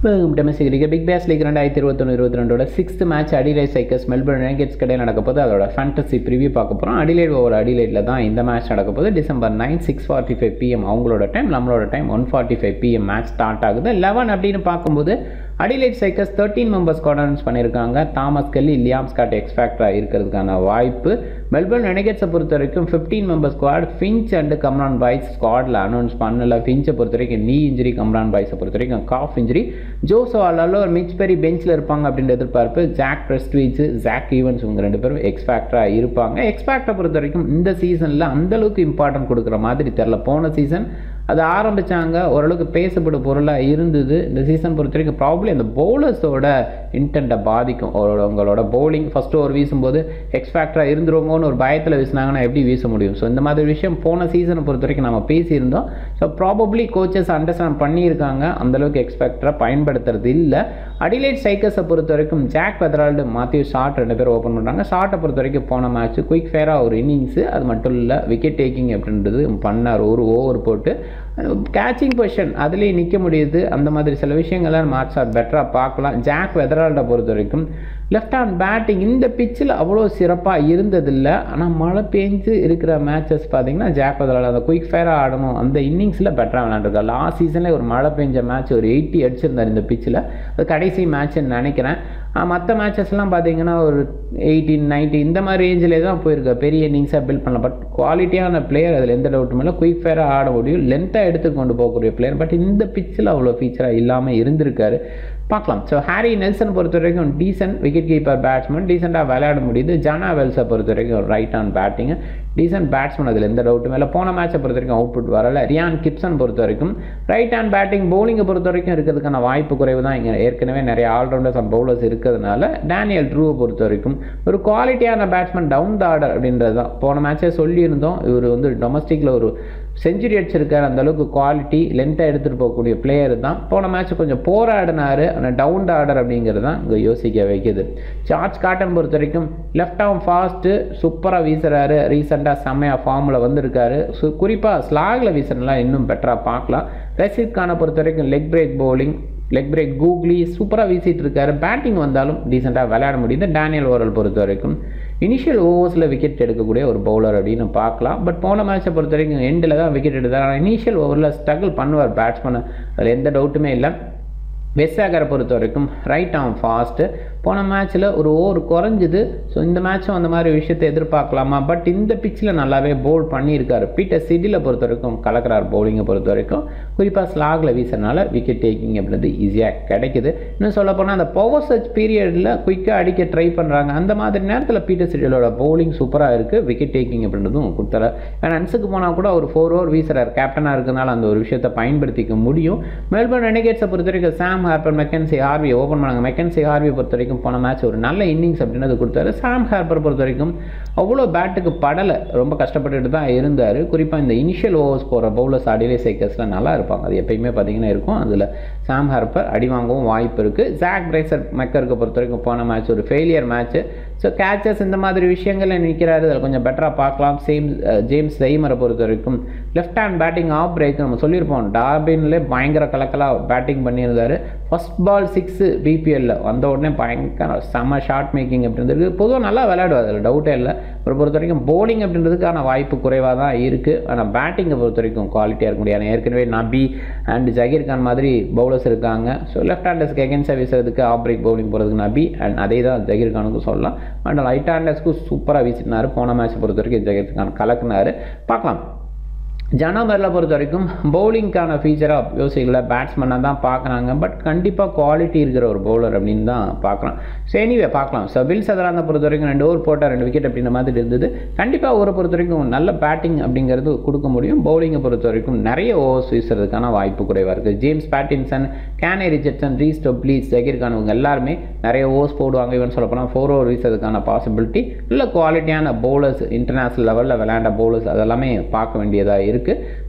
domestic cricket big bash league ரெண்டாயிரத்தி இருபத்தொன்று இருபத்தி ரெண்டோட sixth match Adelaide Strikers Melbourne Renegades கடையில் நடக்க போது அதோட ஃபேண்டசி ப்ரிவியூ பார்க்க போகிறோம் அடிலைட் ஓவர் அடிலைட்டில் தான் இந்த மேட்ச் நடக்க போகுது December nine six forty five PM அவங்களோட டைம் நம்மளோட time one forty five PM match start ஆகுது லெவன் அப்படின்னு பார்க்கும்போது Adelaide Strikers thirteen members announce பண்ணியிருக்காங்க தாமஸ் கெல்லி லியாம் ஸ்காட் எக்ஸ்பேக்டராக இருக்கிறதுக்கான வாய்ப்பு மெல்பர்ன் ரெனகேட்ஸை பொறுத்த வரைக்கும் fifteen member squad Finch and Cameron Boyce ஸ்குவாடில் அனௌன்ஸ் பண்ணல ஃபின்ச்சை பொறுத்த வரைக்கும் நீ இன்ஜுரி கம்ரான் பாய்ஸை பொறுத்த வரைக்கும் காஃப் இன்ஜுரி ஜோசோ அல்லாலோ ஒரு மிச் பெரி பெஞ்சில் இருப்பாங்க அப்படின்ற எதிர்பார்ப்பு ஜாக் பிரஸ்ட்வீச் ஜாக் ஈவன்ஸ் இவங்க ரெண்டு பேரும் எக்ஸ்பேக்டராக இருப்பாங்க எக்ஸ்பேக்டரை பொறுத்த வரைக்கும் இந்த சீசனில் அந்தளவுக்கு இம்பார்ட்டன்ட் கொடுக்குற மாதிரி தெரில போன சீசன் அது ஆரம்பித்தாங்க ஓரளவுக்கு பேசப்படும் பொருளாக இருந்தது இந்த சீசன் பொறுத்த வரைக்கும் ப்ராப்ளி அந்த பவுலர்ஸோட இன்டென்ட்டை பாதிக்கும் அவரோட உங்களோட பவுலிங் ஃபஸ்ட்டு ஓவர் வீசும்போது எக்ஸ்பேக்டராக இருந்துருவோமோன்னு ஒரு பயத்தில் வீசினாங்கன்னா எப்படி வீச முடியும் ஸோ இந்த மாதிரி விஷயம் போன சீசனை பொறுத்த வரைக்கும் நம்ம பேசியிருந்தோம் ஸோ ப்ராபப்ளி கோச்சஸ் அண்டர்ஸ்டாண்ட் பண்ணியிருக்காங்க அந்தளவுக்கு எக்ஸ்பெக்டராக பயன்படுத்துறது இல்லை அடிலைட் சைக்கஸை பொறுத்த வரைக்கும் ஜாக் வெதரால்டு மாத்தியூ ஷார்ட் ரெண்டு பேர் ஓப்பன் பண்ணுறாங்க ஷார்ட்டை பொறுத்த வரைக்கும் போன மேட்ச் குயிக் ஃபேராக ஒரு இன்னிங்ஸு அது மட்டும் இல்லை விக்கெட் டேக்கிங் அப்படின்றது பண்ணார் ஒரு ஓவர் போட்டு கேச்சிங் பொசிஷன் அதுலேயே நிற்க முடியுது அந்த மாதிரி சில விஷயங்கள்லாம் மார்க்ஸ் ஆர் பெட்டராக பார்க்கலாம் ஜாக் வெதரால்டை பொறுத்த வரைக்கும் லெஃப்ட் ஹேண்ட் பேட்டிங் இந்த பிச்சில் அவ்வளோ சிறப்பாக இருந்ததில்லை ஆனால் மழை பெஞ்சு இருக்கிற மேட்சஸ் பார்த்தீங்கன்னா ஜாக் வெதரால்டு அந்த குயிக் ஃபேராக ஆடணும் அந்த இன்னிங்ஸில் பெட்டராக விளாண்டுருக்காரு லாஸ்ட் சீசனில் ஒரு மழை பெஞ்ச மேட்ச் ஒரு எயிட்டி அடிச்சிருந்தார் இந்த பிச்சில் அது கடைசி மேட்ச்னு நினைக்கிறேன் மற்ற மேட்சஸ்லாம் பார்த்தீங்கன்னா ஒரு எயிட்டீன் நைன்ட்டி இந்த மாதிரி ரேஞ்சிலே தான் போயிருக்கு பெரிய இன்னிங்ஸாக பில்ட் பண்ணலாம் பட் குவாலிட்டியான பிளேயர் அதில் எந்த டவுட்டும் இல்லை குயிக் ஃபேராக ஆட முடியும் லென்த்தாக எடுத்து கொண்டு போகக்கூடிய பிளேயர் பட் இந்த பிச்சில் அவ்வளோ ஃபீச்சராக இல்லாமல் இருந்திருக்காரு பார்க்கலாம் ஸோ ஹாரி நெல்சன் பொறுத்த வரைக்கும் டீசென்ட் விக்கெட் கீப்பர் பேட்ஸ்மேன் டீசெண்டாக விளையாட முடியுது ஜானா வெல்ஸை பொறுத்த வரைக்கும் right hand batting decent batsman அதில் எந்த டவுட்டும் இல்லை போன மேட்சை பொறுத்த வரைக்கும் அவுட்புட் வரல ரியான் கிப்சன் பொறுத்த வரைக்கும் ரைட் ஹேண்ட் பேட்டிங் பவுலிங்கை பொறுத்த வரைக்கும் இருக்கிறதுக்கான வாய்ப்பு குறைவு தான் இங்கே ஏற்கனவே நிறைய ஆல்ரவுண்டர்ஸ் அண்ட் பவுலர்ஸ் இருக்கிறதுனால டேனியல் ட்ரூவை பொறுத்த வரைக்கும் ஒரு குவாலிட்டியான பேட்ஸ்மேன் டவுன் த ஆர்டர் அப்படின்றது தான் போன மேட்சே சொல்லியிருந்தோம் இவர் வந்து டொமஸ்டிக்கில் ஒரு செஞ்சுரி அடிச்சிருக்காரு அந்த அளவுக்கு குவாலிட்டி லென்த்தாக எடுத்துகிட்டு போகக்கூடிய பிளேயர் தான் போன மேட்ச் கொஞ்சம் போராடினார் ஆனால் டவுன் ஆர்டர் அப்படிங்கிறது தான் இங்கே யோசிக்க வைக்குது சார்ஜ் காட்டன் பொறுத்த வரைக்கும் லெஃப்ட் ஆம் ஃபாஸ்ட்டு சூப்பராக வீசுகிறாரு ரீசெண்டாக செம்மையாக ஃபார்மில் வந்திருக்காரு ஸோ குறிப்பாக ஸ்லாகில் வீசுறதுலாம் இன்னும் பெட்டராக பார்க்கலாம் ரஷீத் கானை பொறுத்த வரைக்கும் leg break bowling leg break googly சூப்பராக வீசிட்டு இருக்காரு பேட்டிங் வந்தாலும் டீசெண்டாக விளையாட முடியுது டேனியல் ஓரல் பொறுத்த வரைக்கும் இனிஷியல் ஓவர்ஸில் விக்கெட் எடுக்கக்கூடிய ஒரு பவுலர் அப்படின்னு பார்க்கலாம் பட் போன மேட்சை பொறுத்த வரைக்கும் எண்டில் தான் விக்கெட் எடுத்தார் ஆனால் இனிஷியல் ஓவரில் ஸ்ட்ரகிள் பண்ணுவார் பேட்ஸ்மேனை அதில் எந்த டவுட்டுமே இல்லை வெஸ்ஸாகரை பொறுத்த வரைக்கும் ரைட் ஆம் ஃபாஸ்ட்டு போன மேட்ச்சில் ஒரு ஓவர் குறைஞ்சிது ஸோ இந்த மேட்சும் அந்த மாதிரி விஷயத்தை எதிர்பார்க்கலாமா பட் இந்த பிச்சில் நல்லாவே போல் பண்ணியிருக்காரு பீட்டர் சிட்டியில் பொறுத்த வரைக்கும் கலக்கிறார் பவுலிங்கை பொறுத்த வரைக்கும் குறிப்பாக ஸ்லாகில் வீசுறதுனால விக்கெட் டேக்கிங் அப்படின்றது ஈஸியாக கிடைக்குது இன்னும் சொல்ல போனால் அந்த பவர் சர்ச் பீரியடில் குயிக்காக அடிக்க ட்ரை பண்ணுறாங்க அந்த மாதிரி நேரத்தில் பீட்டர் சிட்டியோட பவுலிங் சூப்பராக இருக்குது விக்கெட் டேக்கிங் அப்படின்றதும் கொடுத்தாரு ஏன்னா அன்ஸுக்கு போனால் கூட ஒரு ஃபோர் ஓவர் வீசுறார் கேப்டனாக இருக்கிறதுனால அந்த ஒரு விஷயத்தை பயன்படுத்திக்க முடியும் மெல்பர்ன் ரெனகேட்ஸை பொறுத்த வரைக்கும் Sam Harper Mackenzie Harvey open பண்ணாங்க மெக்கன்சி ஹார்வி பொறுத்த வரைக்கும் போன மேட்ச் ஒரு நல்ல இன்னிங்ஸ் அப்படின்றது கொடுத்தாரு சாம் ஹார்பர் பொறுத்த வரைக்கும் அவ்வளோ பேட்டுக்கு படலை ரொம்ப கஷ்டப்பட்டுட்டு தான் இருந்தார் குறிப்பாக இந்த இனிஷியல் ஓவர்ஸ் போகிற பவுலர்ஸ் அடிலே சைக்கர்ஸில் நல்லா இருப்பாங்க அது எப்பயுமே பார்த்தீங்கன்னா இருக்கும் அதில் சாம் ஹார்பர் அடி வாங்கவும் வாய்ப்பு இருக்குது ஜாக் பிரேசர் மெக்கருக்கு பொறுத்த வரைக்கும் போன மேட்ச் ஒரு ஃபெயிலியர் மேட்ச்சு ஸோ கேச்சஸ் இந்த மாதிரி விஷயங்களில் நிற்கிறாரு அதில் கொஞ்சம் பெட்டராக பார்க்கலாம் சேம் ஜேம்ஸ் செய்மரை பொறுத்த வரைக்கும் left hand batting off break நம்ம சொல்லியிருப்போம் டார்பின்லே பயங்கர கலக்கலாக பேட்டிங் பண்ணியிருந்தார் ஃபஸ்ட் பால் சிக்ஸு பிபிஎல்ல வந்த உடனே பயங்கர செம்ம ஷார்ட் மேக்கிங் அப்படின்றது பொதுவாக நல்லா விளையாடுவார் அதில் டவுட்டே இல்லை ஒரு பொறுத்த வரைக்கும் போலிங் அப்படின்றதுக்கான வாய்ப்பு குறைவாக தான் இருக்குது ஆனால் பேட்டிங்கை பொறுத்த வரைக்கும் குவாலிட்டியாக இருக்க முடியாது ஏற்கனவே நபி அண்ட் ஜகீர் கான் மாதிரி பவுலர்ஸ் இருக்காங்க ஸோ லெஃப்ட் ஹேண்டர்ஸ்க்கு எகென்ஸ்டாக வீசுறதுக்கு ஆஃப் பிரேக் பவுலிங் போகிறதுக்கு நபி அண்ட் அதே தான் ஜகீர் கானுக்கும் சொல்லலாம் அண்ட் ரைட் ஹேண்டர்ஸ்க்கு சூப்பராக வீசினார் போன மேட்ச் பொறுத்த வரைக்கும் ஜகீர் கான் கலக்குனார் பார்க்கலாம் ஜனாமரில் பொறுத்த வரைக்கும் பவுலிங்க்கான ஃபீச்சராக யோசிக்கல பேட்ஸ்மேனாக தான் பார்க்குறாங்க பட் கண்டிப்பாக குவாலிட்டி இருக்கிற ஒரு பவுலர் அப்படின்னு தான் பார்க்கலாம் ஸோ எனிவே பார்க்கலாம் ஸோ பில் சதராந்த பொறுத்த வரைக்கும் ரெண்டு ஓவர் போட்டால் ரெண்டு விக்கெட் அப்படின்ற மாதிரி இருந்தது கண்டிப்பாக ஓவரை பொறுத்த வரைக்கும் நல்ல பேட்டிங் அப்படிங்கிறது கொடுக்க முடியும் பவுலிங்கை பொறுத்த வரைக்கும் நிறைய ஓவர்ஸ் வீசுறதுக்கான வாய்ப்பு குறைவாக இருக்குது James Pattinson Kane Richardson Reece Topley Zahir Khan இவங்க எல்லாருமே நிறைய ஓவர்ஸ் போடுவாங்க இவன் சொல்ல போனால் ஃபோர் ஓவர் வீசுறதுக்கான பாசிபிலிட்டி நல்ல குவாலிட்டியான பவுலர்ஸ் இன்டர்நேஷ்னல் லெவலில் விளையாண்ட பவுலர்ஸ் அதெல்லாமே பார்க்க வேண்டியதாக இருக்குது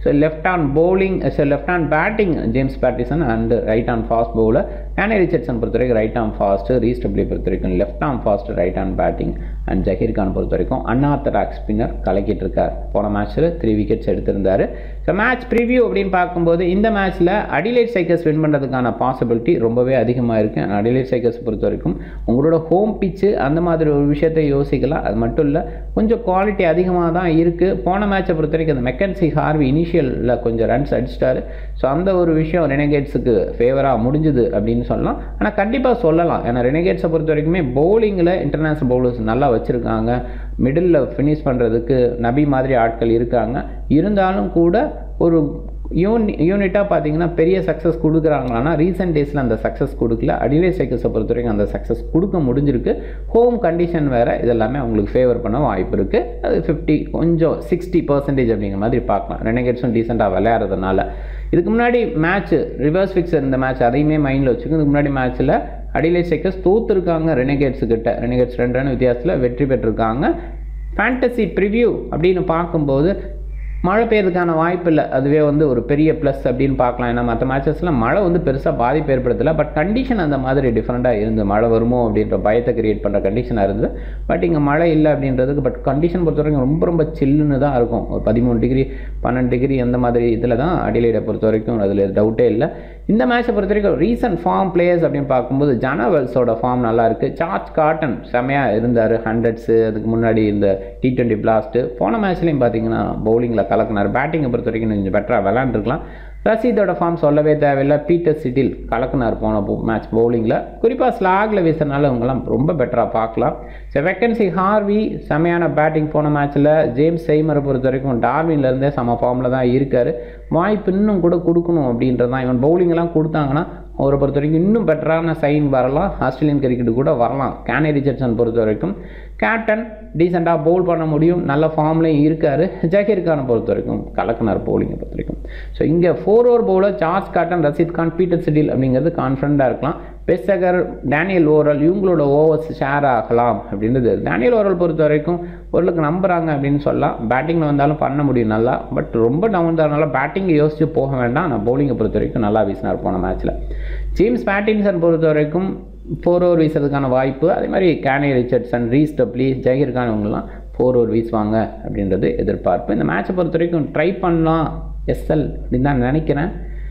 so left arm bowling so left hand batting James Pattinson and right arm fast bowler Danny Richardson பொறுத்த வரைக்கும் ரைட் ஆன் ஃபாஸ்ட்டு ரீஸ்டபிளி பொறுத்த வரைக்கும் left arm fast right hand batting and Zahir Khan பொறுத்த வரைக்கும் அன்ஆர்த்தடாக்ஸ் ஸ்பின்னர் கலக்கிட்டு இருக்கார் போன மேட்ச்சில் த்ரீ விக்கெட்ஸ் எடுத்திருந்தார் ஸோ மேட்ச் ப்ரிவ்யூ அப்படின்னு பார்க்கும்போது இந்த மேட்ச்சில் அடிலைட் சைக்கர்ஸ் வின் பண்ணுறதுக்கான பாசிபிலிட்டி ரொம்பவே அதிகமாக இருக்குது அடிலைட் சைக்கர்ஸ் பொறுத்த வரைக்கும் உங்களோட ஹோம் பிச்சு அந்த மாதிரி ஒரு விஷயத்தை யோசிக்கலாம் அது மட்டும் இல்லை கொஞ்சம் குவாலிட்டி அதிகமாக தான் இருக்குது போன மேட்சை பொறுத்த வரைக்கும் அந்த மெக்கன்சி ஹார்வி இனிஷியலில் கொஞ்சம் ரன்ஸ் அடிச்சிட்டாரு ஸோ அந்த ஒரு விஷயம் ரெனகேட்ஸுக்கு ஃபேவராக முடிஞ்சுது அப்படின்னு சொல்லலாம் ஆனால் கண்டிப்பாக சொல்லலாம் ஏன்னா ரெனகேட்ஸை பொறுத்த வரைக்குமே பவுலிங்கில் இன்டர்நேஷ்னல் பவுலர்ஸ் நல்லா வச்சுருக்காங்க மிடில் ஃபினிஷ் பண்ணுறதுக்கு நபி மாதிரி ஆட்கள் இருக்காங்க இருந்தாலும் கூட ஒரு யூனி யூனிட்டாக பார்த்தீங்கன்னா பெரிய சக்ஸஸ் கொடுக்குறாங்களான்னா ரீசெண்ட் டேஸில் அந்த சக்ஸஸ் கொடுக்கல அடிலே சைக்கிள்ஸை பொறுத்த வரைக்கும் அந்த சக்ஸஸ் கொடுக்க முடிஞ்சிருக்கு ஹோம் கண்டிஷன் வேறு இதெல்லாமே அவங்களுக்கு ஃபேவர் பண்ண வாய்ப்பு இருக்குது அது ஃபிஃப்டி கொஞ்சம் சிக்ஸ்டி பர்சன்டேஜ் அப்படிங்கிற மாதிரி பார்க்கலாம் ரெனகேட்ஸும் டீசெண்டாக விளையாடுறதுனால இதுக்கு முன்னாடி மேட்ச் ரிவர்ஸ் ஃபிக்ஸர் இந்த மேட்ச் அதையுமே மைண்டில் வச்சுக்கோங்க இதுக்கு முன்னாடி மேட்ச்சில் அடிலே சைக்கர்ஸ் தோத்துருக்காங்க ரெனகேட்ஸு கிட்ட ரெனகேட்ஸ் ரெண்டு ரன் வித்தியாசத்தில் வெற்றி பெற்றிருக்காங்க ஃபேண்டசி ப்ரிவ்யூ அப்படின்னு பார்க்கும்போது மழை பெய்யறதுக்கான வாய்ப்பு இல்லை அதுவே வந்து ஒரு பெரிய ப்ளஸ் அப்படின்னு பார்க்கலாம் ஏன்னா மற்ற மேட்சஸ்லாம் மழை வந்து பெருசாக பாதிப்பு ஏற்படுத்தலை பட் கண்டிஷன் அந்த மாதிரி டிஃப்ரெண்ட்டாக இருந்து மழை வருமோ அப்படின்ற பயத்தை கிரியேட் பண்ணுற கண்டிஷனாக இருந்தது பட் இங்கே மழை இல்லை அப்படின்றதுக்கு பட் கண்டிஷன் பொறுத்த வரைக்கும் ரொம்ப ரொம்ப சில்லுன்னு தான் இருக்கும் ஒரு பதிமூணு டிகிரி பன்னெண்டு டிகிரி அந்த மாதிரி இதில் தான் அடிலைடை பொறுத்த வரைக்கும் அதில் டவுட்டே இல்லை இந்த மேட்சை பொறுத்த வரைக்கும் ரீசன்ட் ஃபார்ம் பிளேயர்ஸ் அப்படின்னு பார்க்கும்போது ஜனவல்ஸோட ஃபார்ம் நல்லா இருக்குது சார்ஜ் காட்டன் செமையாக இருந்தார் ஹண்ட்ரட்ஸு அதுக்கு முன்னாடி இந்த டி டுவெண்ட்டி பிளாஸ்ட்டு போன மேட்ச்லேயும் பார்த்தீங்கன்னா பவுலிங்கில் கலக்குனார் பேட்டிங்கை பொறுத்த வரைக்கும் கொஞ்சம் பெட்டராக விளாண்டுருக்கலாம் ரசீதோட ஃபார்ம் சொல்லவே தேவையில்லை பீட்டர் சிட்டில் கலக்குனார் போன மேட்ச் பவுலிங்கில் குறிப்பாக ஸ்லாகில் வீசுறதுனால இவங்கெல்லாம் ரொம்ப பெட்டராக பார்க்கலாம் ஸோ வெக்கன்சி ஹார்வி செமையான பேட்டிங் போன மேட்ச்சில் ஜேம்ஸ் செய்மரை பொறுத்த வரைக்கும் டார்வின்லேருந்தே செம ஃபார்மில் தான் இருக்கார் வாய்ப்பு இன்னும் கூட கொடுக்கணும் அப்படின்றது தான் இவன் பவுலிங்கெல்லாம் கொடுத்தாங்கன்னா அவரை பொறுத்த வரைக்கும் இன்னும் பெட்டரான சைன் வரலாம் ஆஸ்திரேலியன் கிரிக்கெட்டு கூட வரலாம் கேனே ரிச்சர்ட்சன் பொறுத்த வரைக்கும் கேப்டன் டீசெண்டாக பவுல் பண்ண முடியும் நல்ல ஃபார்ம்லேயும் இருக்கார் ஜஹீர் கானை பொறுத்த வரைக்கும் கலக்குனார் பவுலிங்கை பொறுத்த வரைக்கும் ஸோ இங்கே four over bowler charge Cotton Rashid Khan Peter Siddle அப்படிங்கிறது கான்ஃபிடண்ட்டாக இருக்கலாம் பெஸ்ஸகர் டேனியல் ஓரல் இவங்களோட ஓவர்ஸ் ஷேர் ஆகலாம் அப்படின்றது டேனியல் ஓரல் பொறுத்த வரைக்கும் ஓரளவுக்கு நம்புறாங்க அப்படின்னு சொல்லலாம் பேட்டிங்கில் வந்தாலும் பண்ண முடியும் நல்லா பட் ரொம்ப டவுன் தரனால பேட்டிங்கை யோசித்து போக வேண்டாம் நான் பவுலிங்கை பொறுத்த வரைக்கும் நல்லா வீசினார் போன மேட்ச்சில் ஜேம்ஸ் பேட்டின்சன் பொறுத்த வரைக்கும் ஃபோர் ஓவர் வீசுறதுக்கான வாய்ப்பு அதே மாதிரி Kane Richardson Reece Topley Zahir Khan இவங்கெல்லாம் ஃபோர் ஓவர் வீசுவாங்க அப்படின்றது எதிர்பார்ப்பு இந்த மேட்சை பொறுத்த வரைக்கும் ட்ரை பண்ணலாம் எஸ்எல் அப்படின்னு தான் நினைக்கிறேன்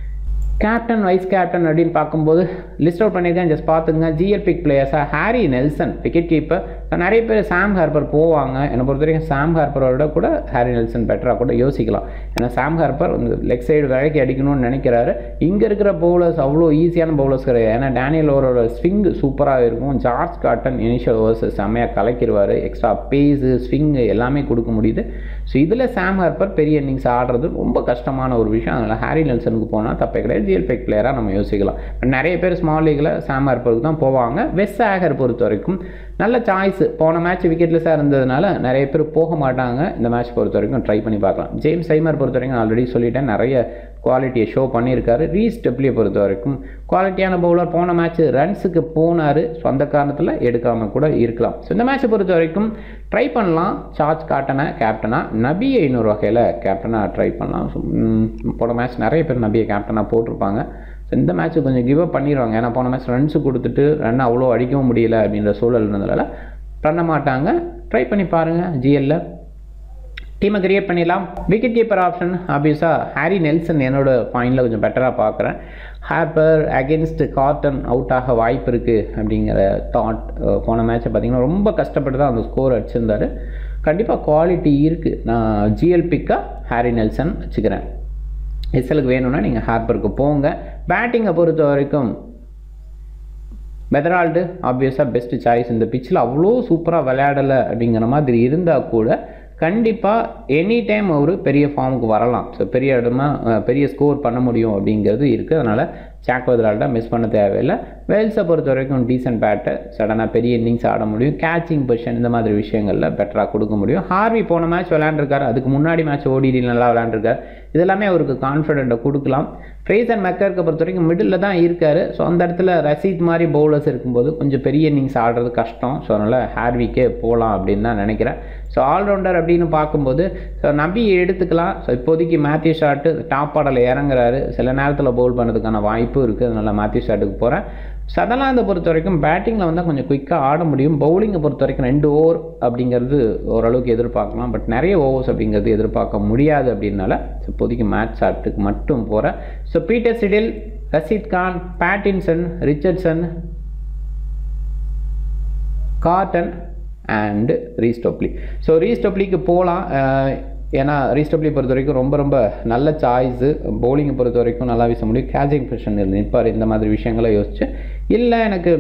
கேப்டன் வைஸ் கேப்டன் அப்படின்னு பார்க்கும்போது லிஸ்ட் அவுட் பண்ணியிருக்கேன் ஜஸ்ட் பார்த்துங்க ஜிஎல் பிக் பிளேயர்ஸாக ஹாரி நெல்சன் விக்கெட் கீப்பர் நிறைய பேர் சாம் ஹார்பர் போவாங்க என்னை பொறுத்த வரைக்கும் சாம் ஹார்பரோட கூட ஹாரி நெல்சன் பெட்டராக கூட யோசிக்கலாம் ஏன்னா சாம் ஹார்பர் வந்து லெக் சைடு விலைக்கு அடிக்கணும்னு நினைக்கிறாரு இங்கே இருக்கிற பவுலர்ஸ் அவ்வளோ ஈஸியான பவுலர்ஸ் கிடையாது ஏன்னா டேனியல் ஓவரோட ஸ்விங் சூப்பராக இருக்கும் ஜார்ஜ் காட்டன் இனிஷியல் ஓவர்ஸ் செம்மையாக கலக்கிடுவார் எக்ஸ்ட்ரா பேஸு ஸ்விங்கு எல்லாமே கொடுக்க முடியுது ஸோ இதில் சாம் ஹார்பர் பெரிய இன்னிங்ஸ் ஆடுறது ரொம்ப கஷ்டமான ஒரு விஷயம் அதனால் ஹாரி நெல்சனுக்கு போனால் தப்பே கிடையாது ஜிஎல் பெக் பிளேயராக நம்ம யோசிக்கலாம் நிறைய பேர் ஸ்மால் லீக்கில் சாம் ஹார்பருக்கு தான் போவாங்க வெஸ்ட் ஆகர் பொறுத்த வரைக்கும் நல்ல சாய்ஸ் போன மேட்ச் விக்கெட்லெஸ்ஸாக இருந்ததுனால நிறைய பேர் போக மாட்டாங்க இந்த மேட்ச் பொறுத்த வரைக்கும் ட்ரை பண்ணி பார்க்கலாம் ஜேம்ஸ் சைமர் பொறுத்த வரைக்கும் ஆல்ரெடி சொல்லிட்டேன் நிறைய குவாலிட்டியை ஷோ பண்ணியிருக்காரு ரீஸ் டெப்ளியை பொறுத்த வரைக்கும் குவாலிட்டியான பவுலர் போன மேட்ச் ரன்ஸுக்கு போனார் ஸோ அந்த காரணத்தில் எடுக்காமல் கூட இருக்கலாம் ஸோ இந்த மேட்சை பொறுத்த வரைக்கும் ட்ரை பண்ணலாம் சார்ஜ் காட்டனை கேப்டனாக நபியை இன்னொரு வகையில் கேப்டனாக ட்ரை பண்ணலாம் ஸோ, ம், போன மேட்ச் நிறைய பேர் நபியை கேப்டனாக போட்டிருப்பாங்க ஸோ இந்த மேட்ச்சு கொஞ்சம் கிவ் அப் பண்ணிடுவாங்க ஏன்னா போன மேட்ச் ரன்ஸு கொடுத்துட்டு ரன் அவ்வளோ அடிக்கவும் முடியல அப்படின்ற சூழல் இருந்ததால பண்ண மாட்டாங்க ட்ரை பண்ணி பாருங்கள் ஜிஎல்ல டீமை கிரியேட் பண்ணிடலாம் விக்கெட் கீப்பர் ஆப்ஷன் ஆப்வியஸாக ஹாரி நெல்சன் என்னோட பாயிண்டில் கொஞ்சம் பெட்டராக பார்க்குறேன் ஹாப்பர் அகேன்ஸ்ட் காட்டன் அவுட் ஆக வாய்ப்பு இருக்குது அப்படிங்கிற தாட் போன மேட்ச்சை பார்த்தீங்கன்னா ரொம்ப கஷ்டப்பட்டு தான் அந்த ஸ்கோர் அடிச்சிருந்தாரு கண்டிப்பாக குவாலிட்டி இருக்குது நான் ஜிஎல் பிக்காக ஹாரி நெல்சன் வச்சுக்கிறேன் எஸ்எலுக்கு வேணும்னா நீங்கள் ஹார்பருக்கு போங்க பேட்டிங்கை பொறுத்த வரைக்கும் பெதரால்டு ஆப்வியஸாக பெஸ்ட் சாய்ஸ் இந்த பிச்சில் அவ்வளோ சூப்பராக விளையாடலை அப்படிங்கிற மாதிரி இருந்தால் கூட கண்டிப்பாக எனி டைம் ஒரு பெரிய ஃபார்முக்கு வரலாம் ஸோ பெரிய இடமா அஹ், பெரிய ஸ்கோர் பண்ண முடியும் அப்படிங்கிறது இருக்குது அதனால் சாக் பெதரால்டா மிஸ் பண்ண தேவையில்லை வேல்ஸை பொறுத்த வரைக்கும் டீசென்ட் பேட்டர் சடனாக பெரிய இன்னிங்ஸ் ஆட முடியும் கேச்சிங் பொசிஷன் இந்த மாதிரி விஷயங்களில் பெட்டராக கொடுக்க முடியும் ஹார்வி போன மேட்ச் விளையாண்டுருக்காரு அதுக்கு முன்னாடி மேட்ச் ஓடிடி நல்லா விளையாண்டுருக்காரு இதெல்லாமே அவருக்கு கான்ஃபிடென்ட்டை கொடுக்கலாம் ஃப்ரேஸ் அண்ட் மெக்கருக்கு பொறுத்த வரைக்கும் மிடில் தான் இருக்கார் ஸோ அந்த இடத்துல ரசீத் மாதிரி பவுலர்ஸ் இருக்கும்போது கொஞ்சம் பெரிய இன்னிங்ஸ் ஆடுறது கஷ்டம் ஸோ அதனால் ஹார்விக்கே போகலாம் அப்படின்னு தான் நினைக்கிறேன் ஸோ ஆல்ரவுண்டர் அப்படின்னு பார்க்கும்போது ஸோ நம்பி எடுத்துக்கலாம் ஸோ இப்போதைக்கு மேத்யூ ஷாட்டு டாப் ஆர்டரில் இறங்குறாரு சில நேரத்தில் பவுல் பண்ணுறதுக்கான வாய்ப்பும் இருக்குது அதனால் மேத்யூ ஷாட்டுக்கு போகிறேன் சதலாந்தை பொறுத்த வரைக்கும் பேட்டிங்கில் வந்தால் கொஞ்சம் குயிக்காக ஆட முடியும் பவுலிங்கை பொறுத்த வரைக்கும் ரெண்டு ஓவர் அப்படிங்கிறது ஓரளவுக்கு எதிர்பார்க்கலாம் பட் நிறைய ஓவர்ஸ் அப்படிங்கிறது எதிர்பார்க்க முடியாது அப்படின்னால இப்போதைக்கு மேட்ச் ஷாட்டுக்கு மட்டும் போகிறேன் so Peter Siddle Rashid Khan Pattinson Richardson Cotton and Reece Topley so ரீஸ்டோப்லிக்கு போகலாம் ஏன்னா ரீஸ்டோப்லி பொறுத்த வரைக்கும் ரொம்ப ரொம்ப நல்ல சாய்ஸு பவுலிங்கை பொறுத்த வரைக்கும் நல்லா வீச முடியும் கேச்சிங் பொசிஷன் நிற்பார் இந்த மாதிரி விஷயங்களை யோசிச்சு இல்லை எனக்கு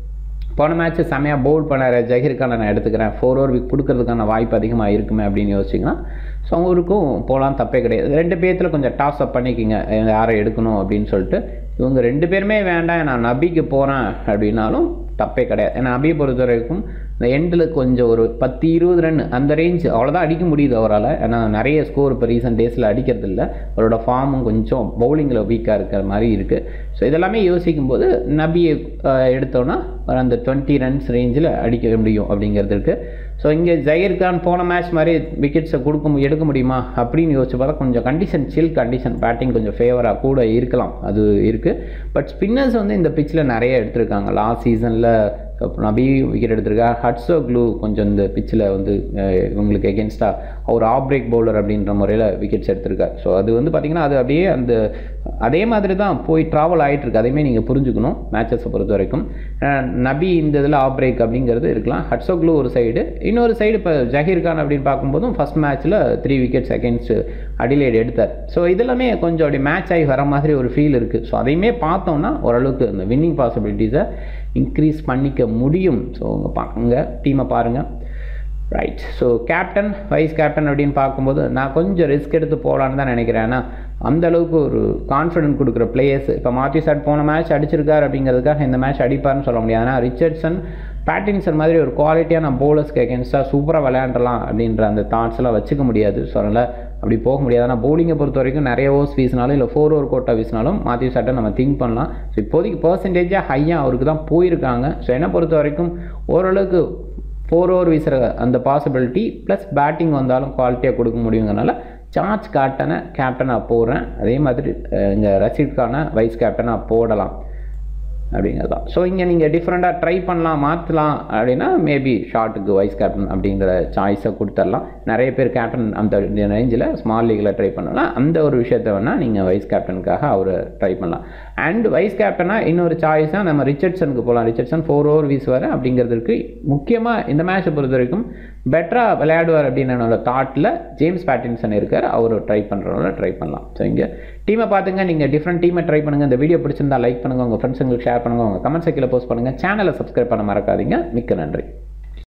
போன மேட்ச்சு செம்மையாக பவுல் பண்ணார் ஜஹீர் கானை நான் எடுத்துக்கிறேன் ஃபோர் ஓவர் வீக் கொடுக்கறதுக்கான வாய்ப்பு அதிகமாக இருக்குமே அப்படின்னு யோசிச்சிங்கன்னா ஸோ அவருக்கும் போகலாம் தப்பே கிடையாது ரெண்டு பேர்த்தில் கொஞ்சம் டாஸ் அப் பண்ணிக்கிங்க யாரை எடுக்கணும் அப்படின்னு சொல்லிட்டு இவங்க ரெண்டு பேருமே வேண்டாம் நான் நபிக்கு போகிறேன் அப்படின்னாலும் தப்பே கிடையாது ஏன்னா நபியை பொறுத்த வரைக்கும் இந்த எண்டில் கொஞ்சம் ஒரு பத்து இருபது ரன் அந்த ரேஞ்ச் அவ்வளோதான் அடிக்க முடியுது அவரால் ஏன்னா நிறைய ஸ்கோர் இப்போ ரீசெண்ட் டேஸில் அடிக்கிறது இல்லை அவரோட ஃபார்மும் கொஞ்சம் பவுலிங்கில் வீக்காக இருக்கிற மாதிரி இருக்குது ஸோ இதெல்லாமே யோசிக்கும் போது நபியை எடுத்தோன்னா அந்த டுவெண்ட்டி ரன்ஸ் ரேஞ்சில் அடிக்க முடியும் அப்படிங்கிறது இருக்குது ஸோ இங்கே ஜயீர் கான் போன மேட்ச் மாதிரி விக்கெட்ஸை கொடுக்க எடுக்க முடியுமா அப்படின்னு யோசிச்சு பார்த்தா கொஞ்சம் கண்டிஷன் சில் கண்டிஷன் பேட்டிங் கொஞ்சம் ஃபேவராக கூட இருக்கலாம் அது இருக்குது பட் ஸ்பின்னர்ஸ் வந்து இந்த பிச்சில் நிறைய எடுத்திருக்காங்க லாஸ்ட் சீசனில் நபி விக்கெட் எடுத்திருக்காங்க ஹட்ஸோ க்ளூ கொஞ்சம் இந்த பிச்சில் வந்து இவங்களுக்கு எகென்ஸ்டாக ஒரு ஆஃப் பிரேக் பவுலர் அப்படின்ற முறையில் விக்கெட்ஸ் எடுத்திருக்காரு ஸோ அது வந்து பார்த்திங்கன்னா அது அப்படியே அந்த அதே மாதிரி தான் போய் ட்ராவல் ஆகிட்டு இருக்கு அதையுமே நீங்கள் புரிஞ்சுக்கணும் மேட்சஸை பொறுத்த வரைக்கும் நபி இந்த இதில் ஆஃப் பிரேக் அப்படிங்கிறது இருக்கலாம் ஹட்ஸோ க்ளூ ஒரு சைடு இன்னொரு சைடு இப்போ ஜஹீர் கான் அப்படின்னு பார்க்கும்போதும் ஃபஸ்ட் மேட்ச்சில் த்ரீ விக்கெட்ஸ் அகேன்ஸ்ட் அடிலேட் எடுத்தார் ஸோ இதெல்லாமே கொஞ்சம் அப்படி மேட்ச் ஆகி வர மாதிரி ஒரு ஃபீல் இருக்குது ஸோ அதையுமே பார்த்தோம்னா ஓரளவுக்கு இந்த வின்னிங் பாசிபிலிட்டிஸை இன்க்ரீஸ் பண்ணிக்க முடியும் ஸோ உங்க பாருங்க டீமை பாருங்கள் right so captain vice captain அப்படின்னு பார்க்கும்போது நான் கொஞ்சம் ரிஸ்க் எடுத்து போகலான்னு தான் நினைக்கிறேன் ஏன்னா அந்த அளவுக்கு ஒரு கான்ஃபிடென்ட் கொடுக்குற பிளேயர்ஸ் இப்போ மாத்தி சாட் போன மேட்ச் அடிச்சிருக்காரு அப்படிங்கிறதுக்காக இந்த மேட்ச் அடிப்பார்னு சொல்ல முடியாது ஆனால் ரிச்சர்ட்சன் பேட்டின்சன் மாதிரி ஒரு குவாலிட்டியான பவுலர்ஸ்க்கு அகேன்ஸ்டாக சூப்பராக விளையாண்டலாம் அப்படின்ற அந்த தாட்ஸ்லாம் வச்சுக்க முடியாது ஸோ அதனால் அப்படி போக முடியாது ஆனால் பவுலிங்கை பொறுத்த வரைக்கும் நிறைய ஓவர்ஸ் வீசினாலும் இல்லை ஃபோர் ஓவர் கோட்டா வீசினாலும் மாற்றி சாட்டை நம்ம திங்க் பண்ணலாம் ஸோ இப்போதைக்கு பர்சன்டேஜாக ஹையாக அவருக்கு தான் போயிருக்காங்க ஸோ என்னை பொறுத்த வரைக்கும் ஓரளவுக்கு ஃபோர் ஓவர் வீசுகிற அந்த பாசிபிலிட்டி ப்ளஸ் பேட்டிங் வந்தாலும் குவாலிட்டியாக கொடுக்க முடியுங்கிறனால சார்ஜ் கேப்டனை கேப்டனாக போடுறேன் அதே மாதிரி இங்கே ரஷீத் கானை வைஸ் கேப்டனாக போடலாம் அப்படிங்கிறது தான் ஸோ இங்கே நீங்கள் டிஃப்ரெண்ட்டாக ட்ரை பண்ணலாம் மாற்றலாம் அப்படின்னா மேபி ஷார்ட்டுக்கு வைஸ் கேப்டன் அப்படிங்கிற சாய்ஸை கொடுத்துடலாம் நிறைய பேர் கேப்டன் அந்த ரேஞ்சில் ஸ்மால் லீக்கில் ட்ரை பண்ணலாம் அந்த ஒரு விஷயத்த வேணால் நீங்கள் வைஸ் கேப்டனுக்காக அவரை ட்ரை பண்ணலாம் அண்ட் வைஸ் கேப்டனாக இன்னொரு சாய்ஸாக நம்ம ரிச்சர்ட்சனுக்கு போகலாம் ரிச்சர்ட்சன் ஃபோர் ஓவர் வீசுவார் அப்படிங்கிறதுக்கு முக்கியமாக இந்த மேட்ச்சை பொறுத்த வரைக்கும் பெட்டராக விளையாடுவார் அப்படின்னு என்னோட தாட்டில் ஜேம்ஸ் பேட்டின்சன் இருக்கார் அவர் ட்ரை பண்ணுறவங்கள ட்ரை பண்ணலாம் ஸோ இங்கே டீமை பார்த்துங்க நீங்கள் டிஃப்ரெண்ட் டீமை ட்ரை பண்ணுங்கள் இந்த வீடியோ பிடிச்சிருந்தா லைக் பண்ணுங்கள் உங்கள் ஃப்ரெண்ட்ஸுங்களுக்கு ஷேர் பண்ணுங்கள் உங்கள் கமெண்ட் செக்கில் போஸ்ட் பண்ணுங்கள் சேனலை சப்ஸ்கிரைப் பண்ண மறக்காதீங்க மிக்க நன்றி